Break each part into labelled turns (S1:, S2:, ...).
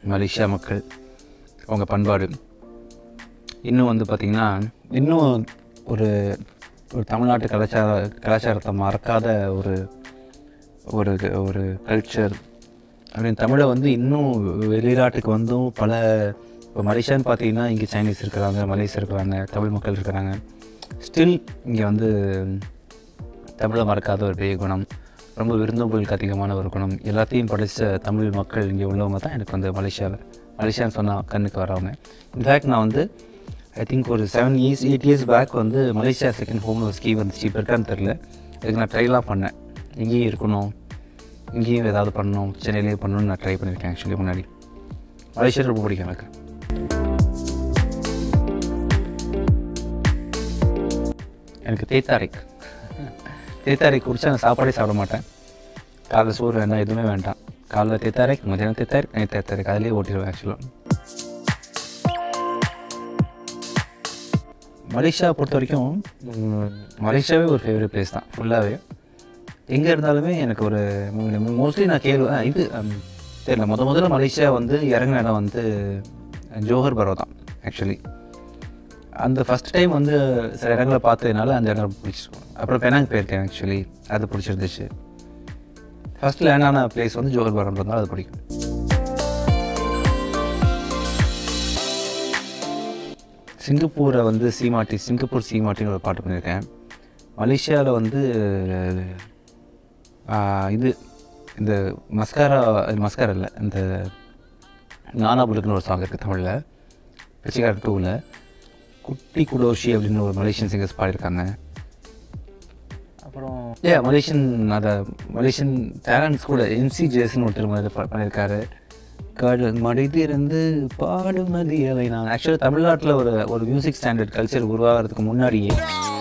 S1: Malaysia மக்கள் அவங்க பண்பாடு இன்னும் வந்து பார்த்திங்கன்னா இன்னும் ஒரு ஒரு தமிழ்நாட்டு கலாச்சார கலாச்சாரத்தை மறக்காத ஒரு ஒரு ஒரு கல்ச்சர் அப்படின்னு தமிழை வந்து இன்னும் வெளிநாட்டுக்கு வந்தும் பல இப்போ மலேசியான்னு பார்த்தீங்கன்னா இங்கே சைனீஸ் இருக்கிறாங்க மலேசியா இருக்கிறாங்க தமிழ் மக்கள் இருக்கிறாங்க ஸ்டில் இங்கே வந்து தமிழை மறக்காத ஒரு பெரிய குணம் ரொம்ப விருந்தோம்பலுக்கு அதிகமான ஒரு குணம் எல்லாத்தையும் படித்த தமிழ் மக்கள் இங்கே உள்ளவங்க தான் எனக்கு வந்து மலேசியாவில் மலேசியான்னு சொன்னால் கண்ணுக்கு வரவங்க இன்ஃபேக்ட் நான் வந்து ஐ திங்க் ஒரு seven years eight years back வந்து மலேசியா செகண்ட் ஹோம் ஒரு ஸ்கீம் வந்துச்சு இப்போ இருக்கான்னு தெரில இதுக்கு நான் ட்ரைலாம் பண்ணேன் இங்கேயும் இருக்கணும் இங்கேயும் ஏதாவது பண்ணணும் சென்னையிலேயே பண்ணணும்னு நான் ட்ரை பண்ணியிருக்கேன் ஆக்சுவலி முன்னாடி மலேசியா ரொம்ப பிடிக்கும் எனக்கு எனக்கு தேத்தாரிக் தேத்தாரிக் குடிச்சா நான் சாப்பாடே சாப்பிட மாட்டேன் காலைல சோறு வேண்டாம் எதுவுமே வேண்டாம் காலைல தேத்தாரிக் மதியானம் தேத்தாரிக் நைட் தேத்தாரிக் அதிலே ஓட்டிடுவேன் ஆக்சுவலாக மலேசியா பொறுத்த வரைக்கும் ம், மலேசியாவே ஒரு ஃபேவரட் பிளேஸ் தான் ஃபுல்லாகவே எங்கே இருந்தாலுமே எனக்கு ஒரு மோஸ்ட்லி நான் கேள்வி ஆ, இது ம், தெரியல முத முதல்ல மலேசியா வந்து இறங்கின இடம் வந்து ஜோஹர் பரோ தான் ஆக்சுவலி அந்த ஃபஸ்ட் டைம் வந்து சில இடங்களை பார்த்ததுனால அந்த இடம் பிடிச்சிருக்கும் அப்புறம் பெனாங் போயிருக்கேன் ஆக்சுவலி அது பிடிச்சிருந்துச்சு ஃபஸ்ட் லேண்டான பிளேஸ் வந்து ஜோஹர் பரோன்றதுனால அது பிடிக்கும் சிங்கப்பூரை வந்து சீமாட்டி சிங்கப்பூர் சீமாட்டின்னு ஒரு பாட்டு பண்ணியிருக்கேன் மலேசியாவில் வந்து ஆஹ், இது இந்த மஸ்காரா இது மஸ்காரா இல்லை இந்த நானா புலுக்குன்னு ஒரு சாங் இருக்குது தமிழில் பிச்சைக்கார டூவில் குட்டி குடோஷி அப்படின்னு ஒரு மலேசியன் சிங்கர்ஸ் பாடியிருக்காங்க அப்புறம் ஏ மலேசியன் அதை மலேசியன் டேலண்ட்ஸ் கூட எம்சி ஜேஸ்னு ஒருத்தர் மாதிரி ப- பண்ணியிருக்காரு கடல் மடிதிருந்து பாடும் நதியலை நான் ஆக்சுவலாக தமிழ்நாட்டில் ஒரு ஒரு மியூசிக் ஸ்டாண்டர்ட் கல்ச்சர் உருவாகிறதுக்கு முன்னாடியே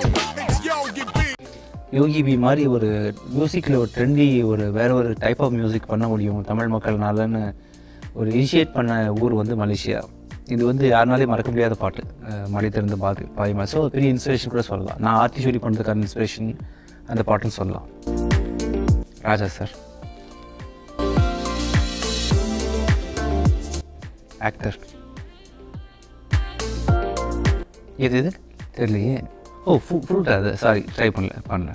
S1: யோகி பி மாதிரி ஒரு மியூசிக்கில் ஒரு ட்ரெண்டி ஒரு வேற ஒரு டைப் ஆஃப் மியூசிக் பண்ண முடியும் தமிழ் மக்கள்னாலன்னு ஒரு இனிஷியேட் பண்ண ஊர் வந்து மலேசியா இது வந்து யாருனாலையும் மறக்க முடியாத பாட்டு அஹ் மடி திறந்து பாதி பாய்மா ஸோ பெரிய இன்ஸ்பிரேஷன் கூட சொல்லலாம் நான் ஆர்டிஸ்டரி பண்ணுறதுக்கான இன்ஸ்பிரேஷன் அந்த பாட்டுன்னு சொல்லலாம் ராஜா சார் ஆக்டர் எது இது தெரியலையே ஓ ஃப்ரூ ஃப்ரூட் அது சாரி ட்ரை பண்ணல பண்ணல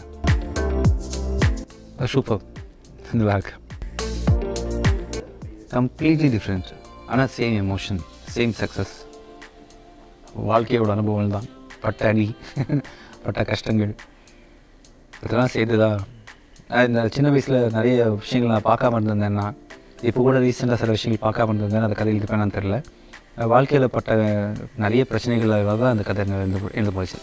S1: சூப்பர் இந்த பேக் கம்ப்ளீட்லி டிஃப்ரெண்ட் ஆனால் சேம் எமோஷன் சேம் சக்ஸஸ் வாழ்க்கையோட அனுபவம் தான் பட்ட அடி பட்ட கஷ்டங்கள் இதெல்லாம் சேர்த்துதா நான் இந்த சின்ன வயசில் நிறைய விஷயங்கள் நான் பார்க்காம இருந்திருந்தேன்னா இப்போ கூட ரீசெண்டாக சில விஷயங்கள் பார்க்காம இருந்திருந்தேன் அந்த கதையில் இருப்பேன்னு தெரில வாழ்க்கையில் பட்ட நிறைய பிரச்சனைகளால் தான் அந்த கதை எழுந்து எழுந்து போச்சு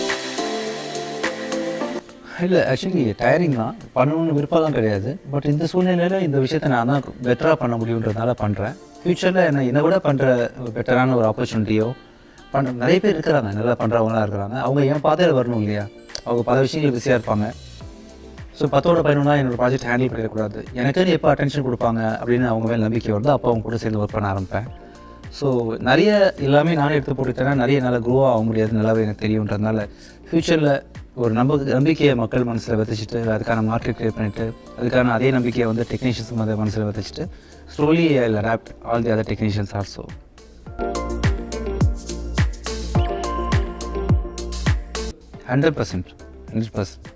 S1: இல்லை ஆக்சுவலி டயரிங் தான் பண்ணணும்னு விருப்பம்லாம் கிடையாது பட் இந்த சூழ்நிலையில் இந்த விஷயத்தை நான் தான் பெட்டராக பண்ண முடியுன்றதுனால பண்ணுறேன் ஃப்யூச்சரில் என்ன என்னை விட பண்ணுற பெட்டரான ஒரு ஆப்பர்ச்சுனிட்டியோ பண்ண நிறைய பேர் இருக்கிறாங்க நல்லா பண்ணுறவங்களாம் இருக்கிறாங்க அவங்க என் பாதையில் வரணும் இல்லையா அவங்க பல விஷயங்கள் பிஸியாக இருப்பாங்க ஸோ பத்தோட பதினொன்றா என்னோட ப்ராஜெக்ட் ஹேண்டில் பண்ணிடக்கூடாது எனக்குன்னு எப்போ அட்டென்ஷன் கொடுப்பாங்க அப்படின்னு அவங்க மேலே நம்பிக்கை வருது அப்போ அவங்க கூட சேர்ந்து ஒர்க் பண்ண ஆரம்பிப்பேன் ஸோ நிறைய எல்லாமே நானே எடுத்து போட்டுட்டேன்னா நிறைய என்னால் க்ரோ ஆக முடியாது நல்லாவே எனக்கு தெரியுன்றதுனால ஃப்யூச்சரில் ஒரு நம்ப நம்பிக்கையை மக்கள் மனசில் விதைச்சிட்டு அதுக்கான மார்க்கெட் கிரியேட் பண்ணிட்டு அதுக்கான அதே நம்பிக்கையை வந்து டெக்னீஷியன்ஸ் வந்து மனசில் விதைச்சிட்டு slowly I adapt all the other technicians also hundred percent hundred percent